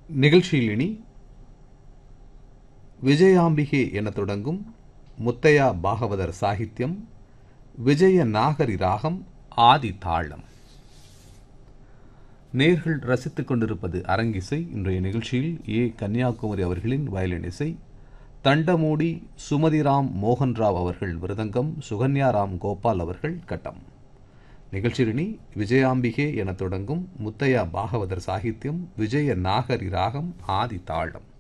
நிகழ்ச்சியில் இனி விஜயாம்பிகே என தொடங்கும் முத்தையா பாகவதர் சாகித்யம் விஜய நாகரி ராகம் ஆதி தாளம் நேர்கள் ரசித்துக் கொண்டிருப்பது அரங்கிசை இன்றைய நிகழ்ச்சியில் ஏ கன்னியாகுமரி அவர்களின் வயலின் இசை தண்டமூடி சுமதிராம் மோகன்ராவ் அவர்கள் விருதங்கம் சுகன்யாராம் கோபால் அவர்கள் கட்டம் நிகழ்ச்சியினி விஜயாம்பிகே என தொடங்கும் முத்தையா பாகவதர் சாகித்யம் விஜய நாகரி ராகம் ஆதி தாளம்